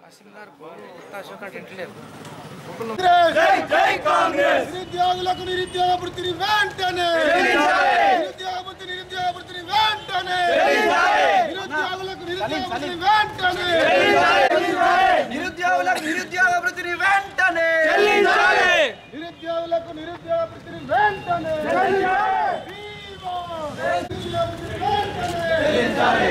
నిరుద్యోగులకు నిరుద్యోగ వృత్తిని వెంటనే నిరుద్యోగ వృత్తి నిరుద్యోగ వృత్తిని వెంటనే నిరుద్యోగులకు నిరుద్యోగ వృత్తిని వెంటనే నిరుద్యోగులకు నిరుద్యోగ వృత్తిని వెంటనే నిరుద్యోగులకు నిరుద్యోగ వృత్తిని వెంటనే వివా! నిరుద్యోగ వృత్తిని వెంటనే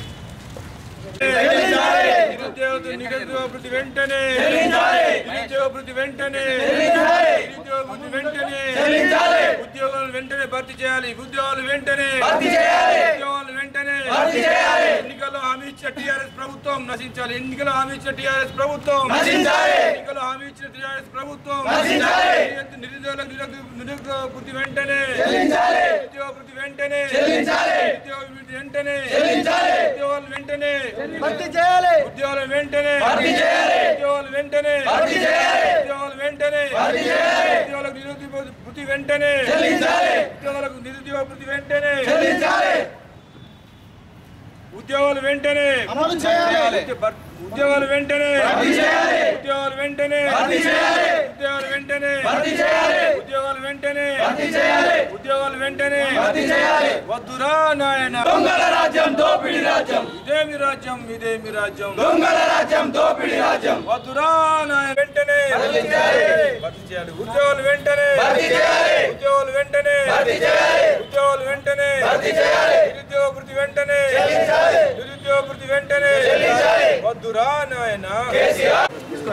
నిరుద్యోగ నిరుద్యోగ వృత్తి వెంటనే నిరుద్యోగ వృత్తి వెంటనే నిరుద్యోగ వృత్తి వెంటనే ఉద్యోగాలు వెంటనే భర్తీ చేయాలి ఉద్యోగాలు వెంటనే ఉద్యోగాలు వెంటనే ఎన్నికల్లో హామీ ఇచ్చిన టీఆర్ఎస్ ప్రభుత్వం నశించాలి ఎన్నికల్లో హామీ ఇచ్చిన టీఆర్ఎస్ ప్రభుత్వం ఎన్నికల్లో హామీ ఇచ్చిన టీఆర్ఎస్ ప్రభుత్వం నిరుద్యోగులకు నిరుద్యోగ నిరుద్యోగ వృత్తి వెంటనే ఉద్యోగ వృత్తి వెంటనే ఉద్యోగ వృత్తి వెంటనే ఉద్యోగాలు వెంటనే భర్తీ చేయాలి ఉద్యోగాలు వెంటనే ఉద్యోగాలు వెంటనే ఉద్యోగాలు వెంటనే ఉద్యోగాలకు నిరుద్యోగ వృత్తి వెంటనే ఉద్యోగాలకు నిరుద్యోగ వృత్తి వెంటనే ఉద్యోగాలు వెంటనే అమలు చేయాలి ఉద్యోగాలు వెంటనే ఉద్యోగాలు వెంటనే ఉద్యోగాలు వెంటనే ఉద్యోగాలు వెంటనే ఉద్యోగాలు వెంటనే వద్దురా నాయన దొంగల రాజ్యం దోపిడి రాజ్యం ఇదేమి రాజ్యం ఇదేమి రాజ్యం దొంగల రాజ్యం దోపిడి రాజ్యం వద్దురా నాయన వెంటనే భర్తీ చేయాలి ఉద్యోగాలు వెంటనే భర్తీ చేయాలి. ఉద్యోగాలు వెంటనే భర్తీ చేయాలి. ఉద్యోగాలు వెంటనే భర్తీ చేయాలి. నిరుద్యోగ వృత్తి వెంటనే చెల్లించాలి. నిరుద్యోగ వృత్తి వెంటనే చెల్లించాలి. వద్దురా నాయన కేసీఆర్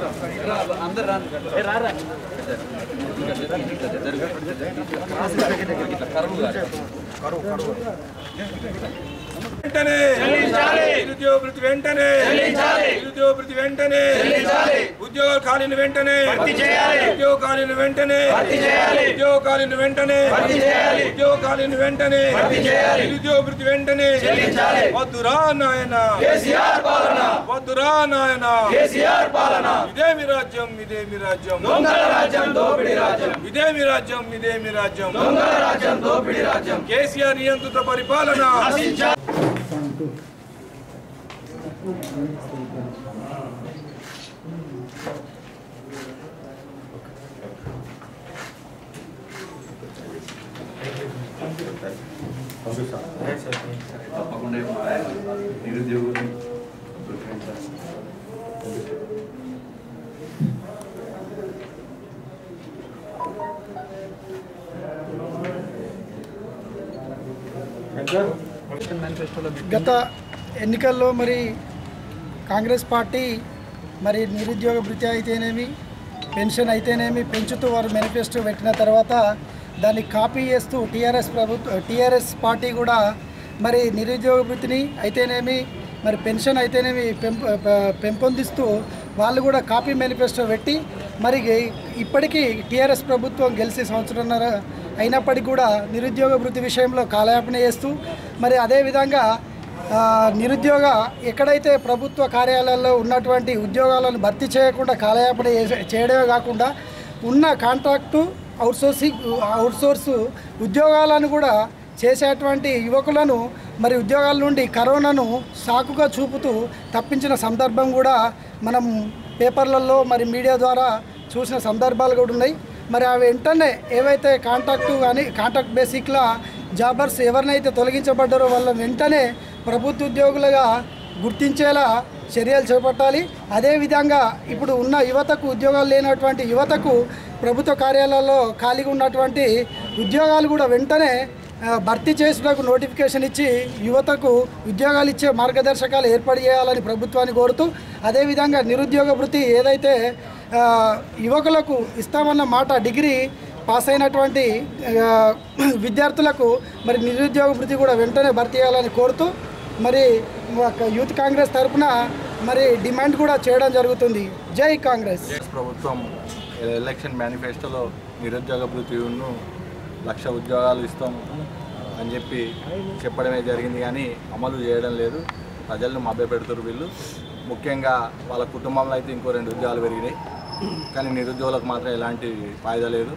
వెంటనే నిరుద్యోగ వృత్తి వెంటనే నిరుద్యోగ వృత్తి వెంటనే ఉద్యోగ ఖాళీలు వెంటనే ఉద్యోగ ఖాళీలు వెంటనే ఉద్యోగ ఖాళీలు వెంటనే ఉద్యోగ ఖాళీలు వెంటనే నిరుద్యోగ వృత్తి వెంటనే వద్దురా నాయన కేసీఆర్ పాలన వద్దురా నాయన కేసీఆర్ పాలన ఇదేమి రాజ్యం ఇదేమి రాజ్యం దొంగల రాజ్యం దోపిడి రాజ్యం ఇదేమి రాజ్యం ఇదేమి రాజ్యం దొంగల రాజ్యం దోపిడి రాజ్యం కేసీఆర్ నియంత్రిత పరిపాలన తప్పకుండా నిరుద్యోగులు గత ఎన్నికల్లో మరి కాంగ్రెస్ పార్టీ మరి నిరుద్యోగ భృతి అయితేనేమి పెన్షన్ అయితేనేమి పెంచుతూ వారు మేనిఫెస్టో పెట్టిన తర్వాత దాన్ని కాపీ చేస్తూ టీఆర్ఎస్ ప్రభుత్వ టీఆర్ఎస్ పార్టీ కూడా మరి నిరుద్యోగ భృతిని అయితేనేమి మరి పెన్షన్ అయితేనేమి పెంప ప- పెంపొందిస్తూ వాళ్ళు కూడా కాపీ మేనిఫెస్టో పెట్టి మరి ఇప్పటికీ టీఆర్ఎస్ ప్రభుత్వం గెలిచి సంవత్సరంన్నర అయినప్పటికీ కూడా నిరుద్యోగ భృతి విషయంలో కాలయాపన చేస్తూ మరి అదేవిధంగా ఆ, నిరుద్యోగ ఎక్కడైతే ప్రభుత్వ కార్యాలయాల్లో ఉన్నటువంటి ఉద్యోగాలను భర్తీ చేయకుండా కాలయాపన చేసే- చేయడమే కాకుండా ఉన్న కాంట్రాక్టు అవుట్సోర్సింగ్ అవుట్సోర్సు ఉద్యోగాలను కూడా చేసేటువంటి యువకులను మరి ఉద్యోగాల నుండి కరోనాను సాకుగా చూపుతూ తప్పించిన సందర్భం కూడా మనం పేపర్లలో మరి మీడియా ద్వారా చూసిన సందర్భాలు కూడా ఉన్నాయి మరి ఆ వెంటనే ఏవైతే కాంట్రాక్టు కానీ కాంట్రాక్ట్ బేసిక్లా జాబర్స్ ఎవరినైతే తొలగించబడ్డారో వాళ్ళ వెంటనే ప్రభుత్వ ఉద్యోగులుగా గుర్తించేలా చర్యలు చేపట్టాలి అదేవిధంగా ఇప్పుడు ఉన్న యువతకు ఉద్యోగాలు లేనటువంటి యువతకు ప్రభుత్వ కార్యాలయాల్లో ఖాళీగా ఉన్నటువంటి ఉద్యోగాలు కూడా వెంటనే ఆ, భర్తీ చేసుటకు నోటిఫికేషన్ ఇచ్చి యువతకు ఉద్యోగాలు ఇచ్చే మార్గదర్శకాలు ఏర్పాటు చేయాలని ప్రభుత్వాన్ని కోరుతూ అదేవిధంగా నిరుద్యోగ వృత్తి ఏదైతే ఆ, యువకులకు ఇస్తామన్న మాట డిగ్రీ పాస్ అయినటువంటి ఆ, విద్యార్థులకు మరి నిరుద్యోగ వృత్తి కూడా వెంటనే భర్తీ చేయాలని కోరుతూ మరి ఒక యూత్ కాంగ్రెస్ తరఫున మరి డిమాండ్ కూడా చేయడం జరుగుతుంది జై కాంగ్రెస్ ప్రభుత్వం ఎలక్షన్ మేనిఫెస్టోలో నిరుద్యోగ భృతిను లక్ష ఉద్యోగాలు ఇస్తాం అని చెప్పి చెప్పడమే జరిగింది కానీ అమలు చేయడం లేదు ప్రజలను మభ్యపెడుతున్నారు వీళ్ళు ముఖ్యంగా వాళ్ళ కుటుంబంలో అయితే ఇంకో రెండు ఉద్యోగాలు పెరిగినాయి కానీ నిరుద్యోగులకు మాత్రం ఎలాంటి ఫాయిదా లేదు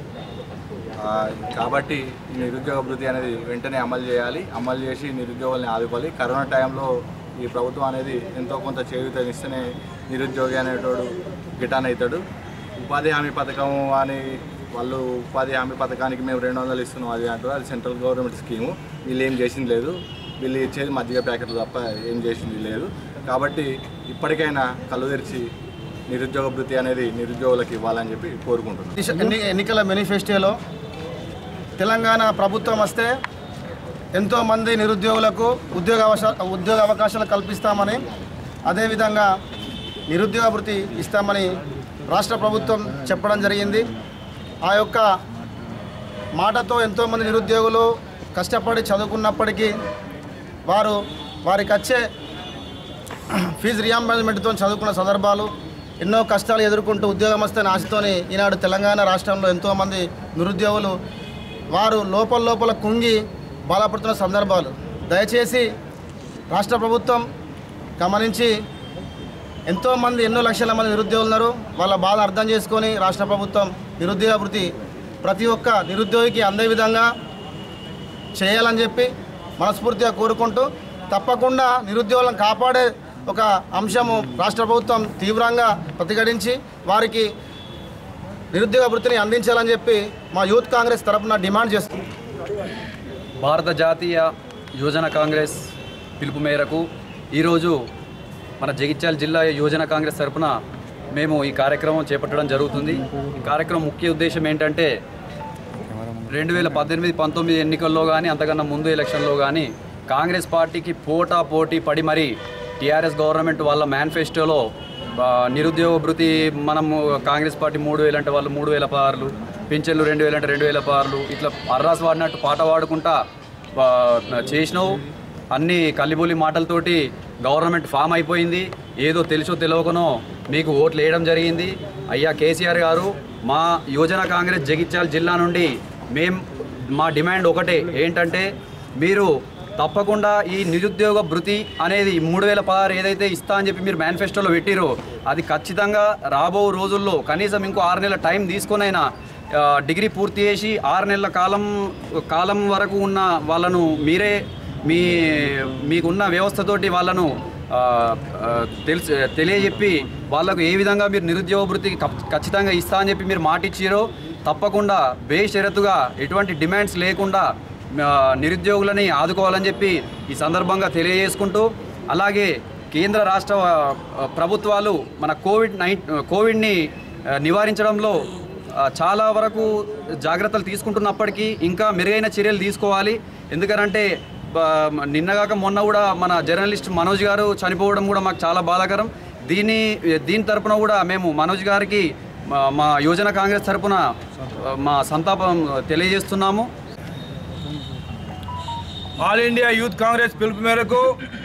ఆ, కాబట్టి ఈ నిరుద్యోగ భృతి అనేది వెంటనే అమలు చేయాలి అమలు చేసి నిరుద్యోగుల్ని ఆదుకోవాలి కరోనా టైంలో ఈ ప్రభుత్వం అనేది ఎంతో కొంత చేయూతనిస్తేనే నిరుద్యోగి అనేటోడు గిటాన్ అవుతాడు ఉపాధి హామీ పథకం అని వాళ్ళు ఉపాధి హామీ పథకానికి మేము రెండు వందలు ఇస్తున్నాం అది అంటారు అది సెంట్రల్ గవర్నమెంట్ స్కీము వీళ్ళు ఏం చేసింది లేదు వీళ్ళు ఇచ్చేది మజ్జిగ ప్యాకెట్లు తప్ప ఏం చేసింది లేదు కాబట్టి ఇప్పటికైనా కళ్ళు తెరిచి నిరుద్యోగ వృత్తి అనేది నిరుద్యోగులకు ఇవ్వాలని చెప్పి కోరుకుంటున్నాను ఎన్ని- ఎన్ని ఎన్నికల మేనిఫెస్టోలో తెలంగాణ ప్రభుత్వం వస్తే ఎంతోమంది నిరుద్యోగులకు ఉద్యోగ అవశా- ఉద్యోగ అవకాశాలు కల్పిస్తామని అదేవిధంగా నిరుద్యోగ భృతి ఇస్తామని రాష్ట్ర ప్రభుత్వం చెప్పడం జరిగింది ఆ యొక్క మాటతో ఎంతోమంది నిరుద్యోగులు కష్టపడి చదువుకున్నప్పటికీ వారు వారికి వచ్చే ఫీజు రియంబర్స్మెంట్తో చదువుకున్న సందర్భాలు ఎన్నో కష్టాలు ఎదుర్కొంటూ ఉద్యోగం వస్తే ఆశతోని ఈనాడు తెలంగాణ రాష్ట్రంలో ఎంతోమంది నిరుద్యోగులు వారు లోపల లోపల కుంగి బాధపడుతున్న సందర్భాలు దయచేసి రాష్ట్ర ప్రభుత్వం గమనించి ఎంతోమంది ఎన్నో లక్షల మంది నిరుద్యోగులు ఉన్నారు వాళ్ళ బాధ అర్థం చేసుకొని రాష్ట్ర ప్రభుత్వం నిరుద్యోగ వృత్తి ప్రతి ఒక్క నిరుద్యోగికి అందే విధంగా చేయాలని చెప్పి మనస్ఫూర్తిగా కోరుకుంటూ తప్పకుండా నిరుద్యోగులను కాపాడే ఒక అంశము రాష్ట్ర ప్రభుత్వం తీవ్రంగా ప్రతిఘటించి వారికి నిరుద్యోగ వృత్తిని అందించాలని చెప్పి మా యూత్ కాంగ్రెస్ తరపున డిమాండ్ చేస్తుంది భారత జాతీయ యువజన కాంగ్రెస్ పిలుపు మేరకు ఈరోజు మన జగిత్యాల జిల్లా యువజన కాంగ్రెస్ తరపున మేము ఈ కార్యక్రమం చేపట్టడం జరుగుతుంది ఈ కార్యక్రమం ముఖ్య ఉద్దేశం ఏంటంటే రెండు వేల పద్దెనిమిది పంతొమ్మిది ఎన్నికల్లో కానీ అంతకన్నా ముందు ఎలక్షన్లో కానీ కాంగ్రెస్ పార్టీకి పోటా పోటీ పడి మరి టీఆర్ఎస్ గవర్నమెంట్ వాళ్ళ మేనిఫెస్టోలో ఆ, నిరుద్యోగ భృతి మనము కాంగ్రెస్ పార్టీ మూడు వేలు అంటే వాళ్ళు మూడు వేల పార్లు పింఛన్లు రెండు వేలు అంటే రెండు వేల పార్లు ఇట్లా అర్రాస్ వాడినట్టు పాట పాడుకుంటా ఆ, చేసినావు అన్ని కల్లిబుల్లి మాటలతోటి గవర్నమెంట్ ఫామ్ అయిపోయింది ఏదో తెలుసో తెలియకనో మీకు ఓట్లు వేయడం జరిగింది అయ్యా కేసీఆర్ గారు మా యువజన కాంగ్రెస్ జగిత్యాల జిల్లా నుండి మేం మా డిమాండ్ ఒకటే ఏంటంటే మీరు తప్పకుండా ఈ నిరుద్యోగ భృతి అనేది మూడు వేల పదహారు ఏదైతే ఇస్తా అని చెప్పి మీరు మేనిఫెస్టోలో పెట్టిరో అది ఖచ్చితంగా రాబో రోజుల్లో కనీసం ఇంకో ఆరు నెలల టైం తీసుకొనైనా ఆ, డిగ్రీ పూర్తి చేసి ఆరు నెలల కాలం కాలం వరకు ఉన్న వాళ్ళను మీరే మీ మీకున్న వ్యవస్థతోటి వాళ్ళను ఆ, ఆ, తెలుసు తెలియజెప్పి వాళ్ళకు ఏ విధంగా మీరు నిరుద్యోగ భృతికి ఖ- ఖచ్చితంగా ఇస్తా అని చెప్పి మీరు మాట ఇచ్చిరో తప్పకుండా బేషరతుగా ఎటువంటి డిమాండ్స్ లేకుండా ఆ, నిరుద్యోగులని ఆదుకోవాలని చెప్పి ఈ సందర్భంగా తెలియజేసుకుంటూ అలాగే కేంద్ర రాష్ట్ర ఆ, ప్రభుత్వాలు మన కోవిడ్ నైన్ కోవిడ్ని ఆ, నివారించడంలో ఆ, చాలా వరకు జాగ్రత్తలు తీసుకుంటున్నప్పటికీ ఇంకా మెరుగైన చర్యలు తీసుకోవాలి ఎందుకనంటే బ- నిన్నగాక మొన్న కూడా మన జర్నలిస్ట్ మనోజ్ గారు చనిపోవడం కూడా మాకు చాలా బాధాకరం దీని దీని తరపున కూడా మేము మనోజ్ గారికి మా- మా యువజన కాంగ్రెస్ తరపున ఆ, మా సంతాపం తెలియజేస్తున్నాము ఆల్ ఇండియా యూత్ కాంగ్రెస్ పిలుపు మేరకు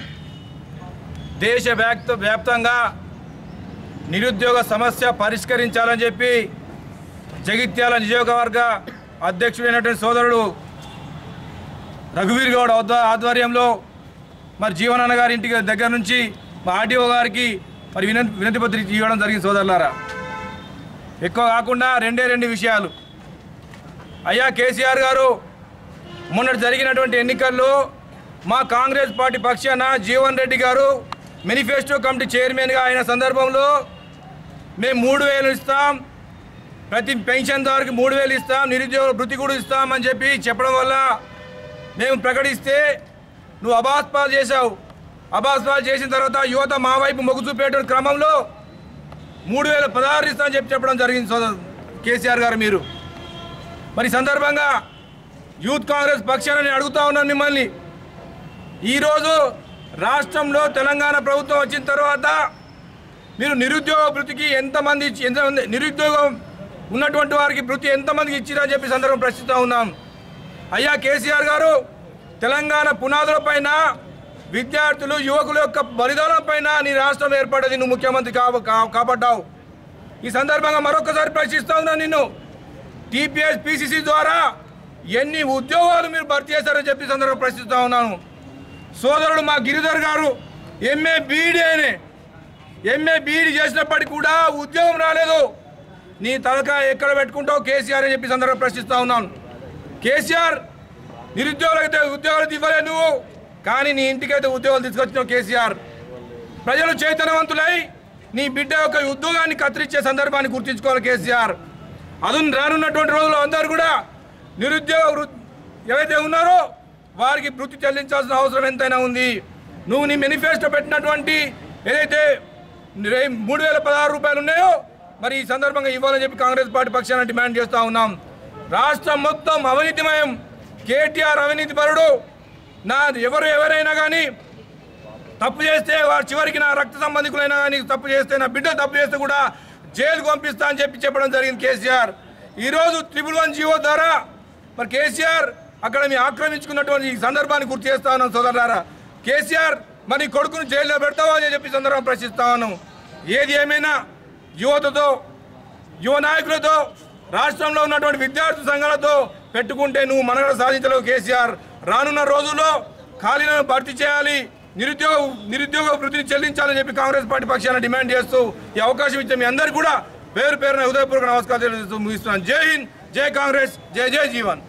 దేశ వ్యాప్త వ్యాప్తంగా నిరుద్యోగ సమస్య పరిష్కరించాలని చెప్పి జగిత్యాల నియోజకవర్గ అధ్యక్షుడైనటువంటి సోదరుడు రఘువీర్ గౌడ్ ఆధ్వ- ఆధ్వర్యంలో మరి జీవనన్న గారి ఇంటికి దగ్గర నుంచి మా ఆర్డీఓ గారికి మరి వినతి వినతి పత్రిక ఇవ్వడం జరిగింది సోదరులారా ఎక్కువ కాకుండా రెండే రెండు విషయాలు అయ్యా కేసీఆర్ గారు మొన్నటి జరిగినటువంటి ఎన్నికల్లో మా కాంగ్రెస్ పార్టీ పక్షాన జీవన్ రెడ్డి గారు మేనిఫెస్టో కమిటీ చైర్మన్గా అయిన సందర్భంలో మేము మూడు వేలు ఇస్తాం ప్రతి పెన్షన్దారుకి మూడు వేలు ఇస్తాం నిరుద్యోగ భృతి కూడా ఇస్తామని చెప్పి చెప్పడం వల్ల మేము ప్రకటిస్తే నువ్వు అబాస్పాలు చేశావు అబాస్పాలు చేసిన తర్వాత యువత మా వైపు మొగ్గు చూపేటువంటి క్రమంలో మూడు వేల పదహారు ఇస్తామని చెప్పి చెప్పడం జరిగింది సోదరు కేసీఆర్ గారు మీరు మరి ఈ సందర్భంగా యూత్ కాంగ్రెస్ పక్షాన నేను అడుగుతా ఉన్నాను మిమ్మల్ని ఈరోజు రాష్ట్రంలో తెలంగాణ ప్రభుత్వం వచ్చిన తర్వాత మీరు నిరుద్యోగ భృతికి ఎంతమంది ఇచ్చి- ఎంతమంది నిరుద్యోగం ఉన్నటువంటి వారికి భృతి ఎంతమందికి ఇచ్చిరని చెప్పి సందర్భం ప్రశ్నిస్తూ ఉన్నాం అయ్యా కేసీఆర్ గారు తెలంగాణ పునాదులపైన విద్యార్థులు యువకుల యొక్క బలిదానం పైన నీ రాష్ట్రం ఏర్పడ్డది నువ్వు ముఖ్యమంత్రి కా కా- కాపాడ్డావు ఈ సందర్భంగా మరొకసారి ప్రశ్నిస్తా ఉన్నాను నిన్ను టీపీఎస్ పీసీసీ ద్వారా ఎన్ని ఉద్యోగాలు మీరు భర్తీ చేశారని చెప్పి ఈ సందర్భంగా ప్రశ్నిస్తా ఉన్నాను సోదరుడు మా గిరిధర్ గారు ఎంఏ బీఈడీ అని ఎంఏ బీఈడీ చేసినప్పటికీ కూడా ఉద్యోగం రాలేదు నీ తలకాయ ఎక్కడ పెట్టుకుంటావు కేసీఆర్ అని చెప్పి ఈ సందర్భంగా ప్రశ్నిస్తా ఉన్నాను కేసీఆర్ నిరుద్యోగులకైతే ఉద్యోగాలు ఇవ్వలే నువ్వు కానీ నీ ఇంటికైతే ఉద్యోగాలు తీసుకొచ్చినావు కేసీఆర్ ప్రజలు చైతన్యవంతులై నీ బిడ్డ యొక్క ఉద్యోగాన్ని కత్తిరించే సందర్భాన్ని గుర్తించుకోవాలి కేసీఆర్ అదు రానున్నటువంటి రోజుల్లో అందరూ కూడా నిరుద్యోగ వృ- ఎవరైతే ఉన్నారో వారికి వృత్తి చెల్లించాల్సిన అవసరం ఎంతైనా ఉంది నువ్వు నీ మేనిఫెస్టో పెట్టినటువంటి ఏదైతే రే- మూడు వేల పదహారు రూపాయలు ఉన్నాయో మరి ఈ సందర్భంగా ఇవ్వాలని చెప్పి కాంగ్రెస్ పార్టీ పక్షాన డిమాండ్ చేస్తూ ఉన్నాం రాష్ట్రం మొత్తం అవినీతిమయం కేటీఆర్ అవినీతి పరుడు నా ఎవరు ఎవరైనా కానీ తప్పు చేస్తే వారు చివరికి నా రక్త సంబంధికులైనా కానీ తప్పు చేస్తే నా బిడ్డ తప్పు చేస్తే కూడా జైలుకు పంపిస్తా అని చెప్పి చెప్పడం జరిగింది కేసీఆర్ ఈరోజు ట్రిపుల్ వన్ జీవో ద్వారా మరి కేసీఆర్ అక్కడ మీ ఆక్రమించుకున్నటువంటి ఈ సందర్భాన్ని గుర్తు చేస్తా ఉన్నాం సోదరులారా కేసీఆర్ మరి కొడుకును జైల్లో పెడతావా అని చెప్పి సందర్భం ప్రశ్నిస్తా ఉన్నాం ఏది ఏమైనా యువతతో యువ నాయకులతో రాష్ట్రంలో ఉన్నటువంటి విద్యార్థి సంఘాలతో పెట్టుకుంటే నువ్వు మనగడ సాధించలేవు కేసీఆర్ రానున్న రోజుల్లో ఖాళీలను భర్తీ చేయాలి నిరుద్యోగ నిరుద్యోగ వృత్తిని చెల్లించాలని చెప్పి కాంగ్రెస్ పార్టీ పక్షాన డిమాండ్ చేస్తూ ఈ అవకాశం ఇచ్చే మీ అందరికీ కూడా పేరు పేరున హృదయపూర్వక నమస్కారాలు తెలియజేస్తూ ముగిస్తున్నాను జై హింద్ జై కాంగ్రెస్ జై జై జీవన్